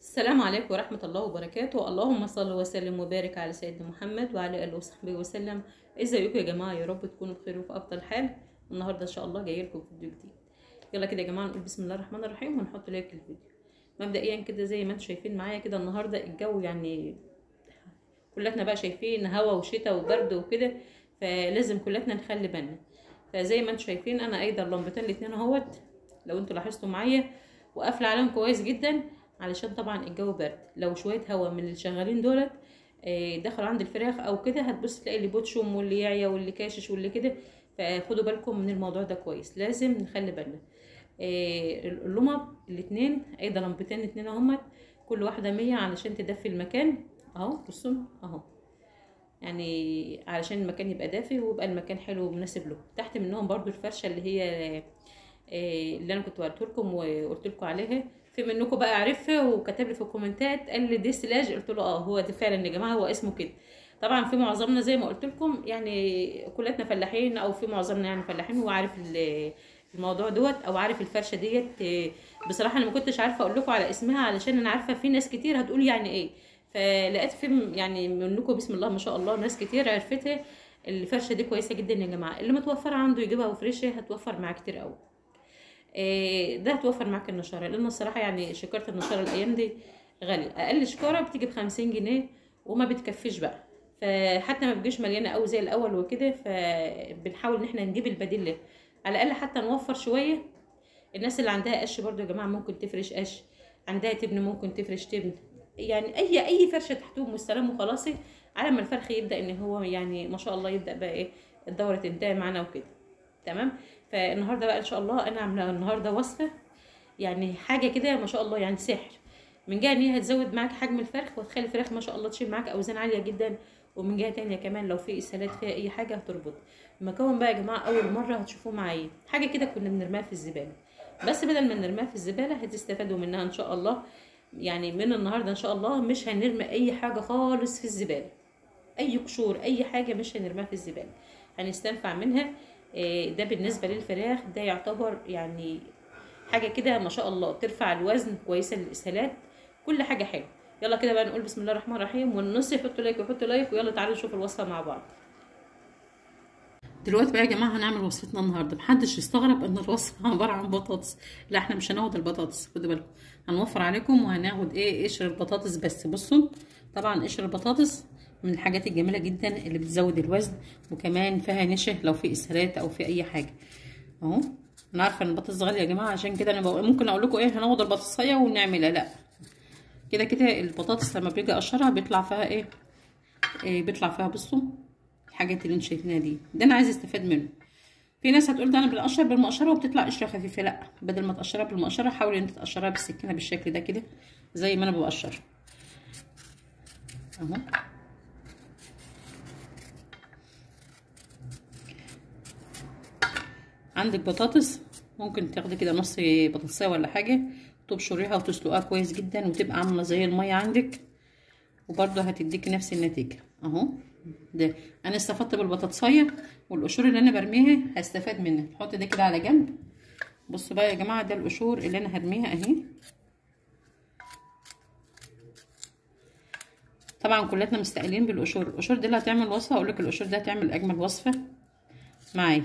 السلام عليكم ورحمة الله وبركاته اللهم صل وسلم وبارك على سيدنا محمد وعلى آله وصحبه وسلم ازيكم يا جماعة يا رب تكونوا بخير وفي أفضل حال النهاردة إن شاء الله جاي لكم فيديو جديد يلا كده يا جماعة نقول بسم الله الرحمن الرحيم ونحط لايك للفيديو مبدئيا كده زي ما انتم شايفين معايا كده النهاردة الجو يعني كلتنا بقى شايفين هوا وشتاء وبرد وكده فلازم كلتنا نخلي بالنا فزي ما انتم شايفين انا قايده اللمبتين الاتنين اهوت لو انتوا لاحظتوا معايا وقافله عليهم كويس جدا علشان طبعا الجو برد لو شويه هوا من اللي شغالين دولت دخلوا عند الفراخ او كده هتبص تلاقي اللي بوتشم واللي يعيا واللي كاشش واللي كده فخدوا بالكم من الموضوع ده كويس لازم نخلي بالنا اللمب الاتنين قايده لمبتين اتنين اهمت كل واحده مية علشان تدفي المكان اهو بصوا اهو يعني علشان المكان يبقى دافي ويبقى المكان حلو ومناسب له تحت منهم برضو الفرشه اللي هي اللي انا كنت وريته لكم وقلت لكم عليها في منكم بقى عرفها وكتب لي في الكومنتات قال لي دي سلاج قلت له اه هو ده فعلا يا جماعه هو اسمه كده طبعا في معظمنا زي ما قلت لكم يعني كلاتنا فلاحين او في معظمنا يعني فلاحين هو عارف الموضوع دوت او عارف الفرشه ديت بصراحه انا ما كنتش عارفه اقول لكم على اسمها علشان انا عارفه في ناس كتير هتقول يعني ايه فلقيت في يعني منكم بسم الله ما شاء الله ناس كتير عرفتها الفرشه دي كويسه جدا يا جماعه اللي متوفره عنده يجيبها وفريشه هتوفر معاه كتير قوي ده هتوفر معاك النشاره لان الصراحه يعني شكاره النشاره الايام دي غاليه اقل شكاره بتيجي بخمسين جنيه وما بتكفيش بقى فحتى ما بتجيش مليانه قوي زي الاول وكده فبنحاول ان احنا نجيب البديل له على الاقل حتى نوفر شويه الناس اللي عندها قش برضو يا جماعه ممكن تفرش قش عندها تبن ممكن تفرش تبن يعني اي اي فرشه تحتهم والسلام وخلاصي على ما الفرخ يبدا ان هو يعني ما شاء الله يبدا بقى ايه الدوره تنتهي معانا وكده تمام فالنهارده بقى ان شاء الله انا عامله النهارده وصفه يعني حاجه كده ما شاء الله يعني سحر من جهه ان هي هتزود معاك حجم الفرخ وتخلي الفراخ ما شاء الله تشيل معاك اوزان عاليه جدا ومن جهه تانية كمان لو في اسهالات فيها اي حاجه هتربط المكون بقى يا جماعه اول مره هتشوفوه معايا حاجه كده كنا بنرميها في الزباله بس بدل ما نرميها في الزباله هتستفادوا منها ان شاء الله يعني من النهارده ان شاء الله مش هنرمي اي حاجه خالص في الزباله اي قشور اي حاجه مش هنرميها في الزباله هنستنفع منها ده بالنسبه للفراخ ده يعتبر يعني حاجه كده ما شاء الله ترفع الوزن كويسه للاسهالات كل حاجه حلوه يلا كده بقى نقول بسم الله الرحمن الرحيم والنص يحطوا لايك ويحطوا لايك ويلا تعالوا نشوف الوصفه مع بعض دلوقتي بقى يا جماعه هنعمل وصفتنا النهارده محدش يستغرب ان الوصفه عباره عن بطاطس لا احنا مش هناخد البطاطس خدوا بالكم هنوفر عليكم وهناخد ايه قشر البطاطس بس بصوا طبعا قشر البطاطس من الحاجات الجميله جدا اللي بتزود الوزن وكمان فيها نشا لو في اسهالات او في اي حاجه اهو انا عارفه ان البطاطس غاليه يا جماعه عشان كده انا ممكن اقول لكم ايه هناخد البطاطسيه ونعملها لا كده كده البطاطس لما بيجي اقشرها بيطلع فيها ايه, إيه بيطلع فيها بصوا الحاجات اللي انتوا شايفينها دي ده انا عايزه استفاد منه في ناس هتقول ده انا بنقشر بالمقشره وبتطلع قشره خفيفه لا بدل ما تقشرها بالمقشره حاولي ان انت تقشرها بالسكينه بالشكل ده كده زي ما انا بقشر اهو عندك بطاطس ممكن تاخدي كده نص بطاطسيه ولا حاجه تبشريها وتسلقيها كويس جدا وتبقى عامله زي الميه عندك وبرده هتديكي نفس النتيجه اهو ده انا استفدت بالبطاطسيه والقشور اللي انا برميها هستفاد منها نحط ده كده على جنب بصوا بقى يا جماعه ده القشور اللي انا هرميها اهي طبعا كلنا مستقلين بالقشور القشور دي اللي هتعمل وصفه اقول لك القشور دي هتعمل اجمل وصفه معايا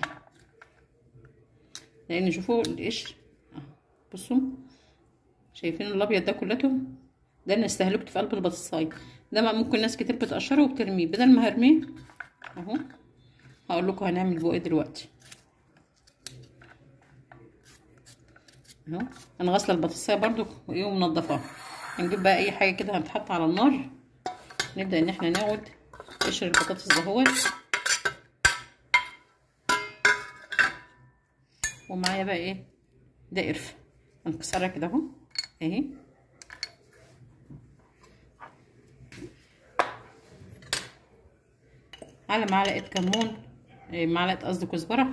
لان شوفوا القشر بصوا شايفين الابيض ده كلته ده انا استهلكته في قلب البطاطسايه ده بقى ممكن ناس كتير بتقشره وبترميه بدل ما هرميه اهو هقول لكم هنعمل بقى ايه دلوقتي اهو انا غاسله البطاطسايه برضو وايه ومنضفاها هنجيب بقى اي حاجه كده هتتحط على النار نبدا ان احنا ناخد قشر البطاطس دهوت ومعايا بقى ايه ده قرفه هنكسرها كده اهو اهي على معلقه كمون معلقه قصدي كزبره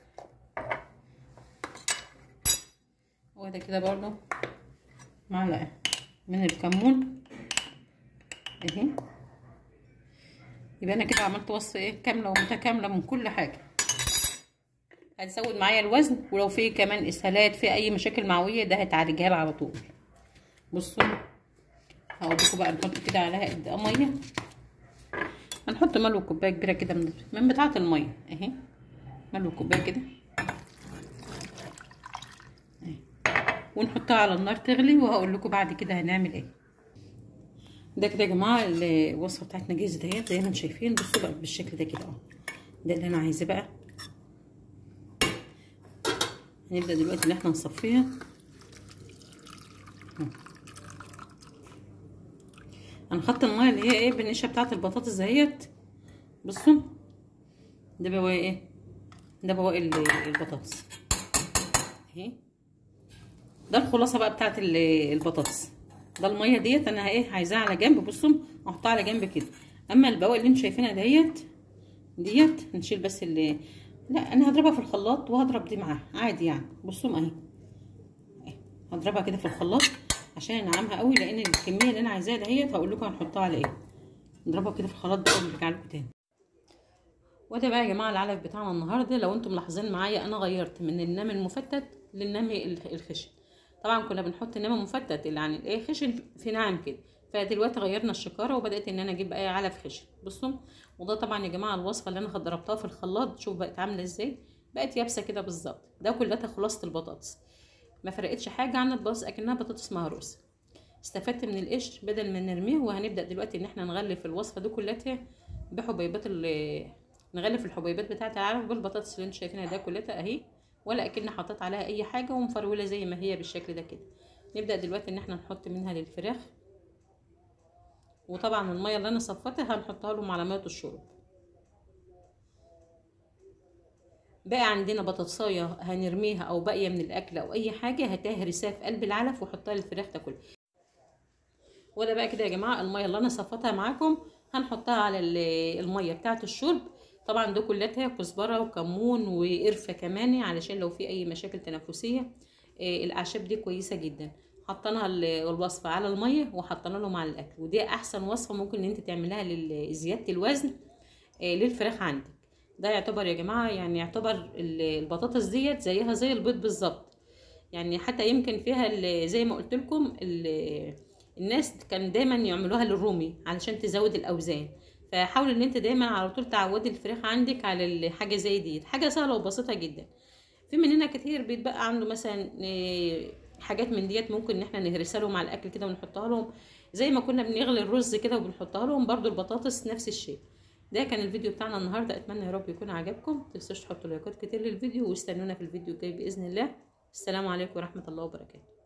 وده كده برضو معلقه من الكمون اهي يبقى انا كده عملت وصفه ايه كامله ومتكامله من كل حاجه هتزود معايا الوزن ولو في كمان اسهالات في اي مشاكل معويه ده هتعالجها لها على طول بصوا هقول لكم بقى نحط كده عليها قد ايه ميه هنحط ملو كوبايه كبيره كده من من بتاعه الميه اهي ملو كوبايه كده اهي ونحطها على النار تغلي وهقول لكم بعد كده هنعمل ايه ده كده يا جماعه الوصفه بتاعتنا جاهزه اهي زي ما انتم شايفين بصوا بقى بالشكل ده كده اهو ده اللي انا عايزاه بقى هنبدا دلوقتي ان احنا نصفيها هنحط الميه اللي هي ايه بالنشا بتاعه البطاطس دهيت بصوا ده بواقي ايه ده بواقي البطاطس اهي ده الخلاصه بقى بتاعه البطاطس ده الميه ديت انا ايه عايزاها على جنب بصوا احطها على جنب كده اما البواقي اللي انتوا شايفينها ديت ديت نشيل بس اللي لا انا هضربها في الخلاط وهضرب دي معاها عادي يعني بصوا اهي هضربها كده في الخلاط عشان انعمها قوي لان الكميه اللي انا عايزاها دهيت هقول لكم هنحطها على ايه نضربها كده في الخلاط بقى ونرجع لكم تاني وده بقى يا جماعه العلف بتاعنا النهارده لو انتم ملاحظين معايا انا غيرت من النمل المفتت للنمل الخشن طبعا كنا بنحط نمل مفتت اللي عن الايه خشن في ناعم كده فدلوقتي غيرنا الشكاره وبدات ان انا اجيب اي علف خشن بصوا وده طبعا يا جماعه الوصفه اللي انا ضربتها في الخلاط شوف بقت عامله ازاي بقت يابسه كده بالظبط ده كلها خلاصه البطاطس ما فرقتش حاجه عن البطاطس اكنها بطاطس مهروسه استفدت من القشر بدل ما نرميه وهنبدا دلوقتي ان احنا نغلف الوصفه دي كلها بحبيبات نغلف الحبيبات بتاعه العلف بالبطاطس اللي انتوا شايفينها ده كلها اهي ولا اكن حطيت عليها اي حاجه ومفروله زي ما هي بالشكل ده كده نبدا دلوقتي ان احنا نحط منها للفراخ وطبعا الميه اللي انا صفتها هنحطها لهم على ميه الشرب بقى عندنا بطاطسايه هنرميها او باقيه من الاكل او اي حاجه هتهرسها في قلب العلف وحطها للفراخ تاكل وده بقى كده يا جماعه الميه اللي انا صفتها معاكم هنحطها على الميه بتاعه الشرب طبعا ده كلها كزبره وكمون وقرفه كمان علشان لو في اي مشاكل تنفسيه الاعشاب دي كويسه جدا حطينا الوصفه على الميه وحطينا لهم على الاكل ودي احسن وصفه ممكن ان انت تعملها لزياده الوزن للفراخ عندك ده يعتبر يا جماعه يعني يعتبر البطاطس ديت زيها زي البيض بالظبط يعني حتى يمكن فيها زي ما قلت لكم الناس كان دايما يعملوها للرومي علشان تزود الاوزان فحاول ان انت دايما على طول تعودي الفراخ عندك على الحاجه زي دي حاجه سهله وبسيطه جدا في مننا كتير بيتبقى عنده مثلا حاجات من ديت ممكن ان احنا نهرسها لهم على الاكل كده ونحطها لهم زي ما كنا بنغلي الرز كده وبنحطها لهم برضو البطاطس نفس الشيء ده كان الفيديو بتاعنا النهارده اتمنى يا رب يكون عجبكم متنسوش تحطوا لايكات كتير للفيديو واستنونا في الفيديو الجاي باذن الله السلام عليكم ورحمه الله وبركاته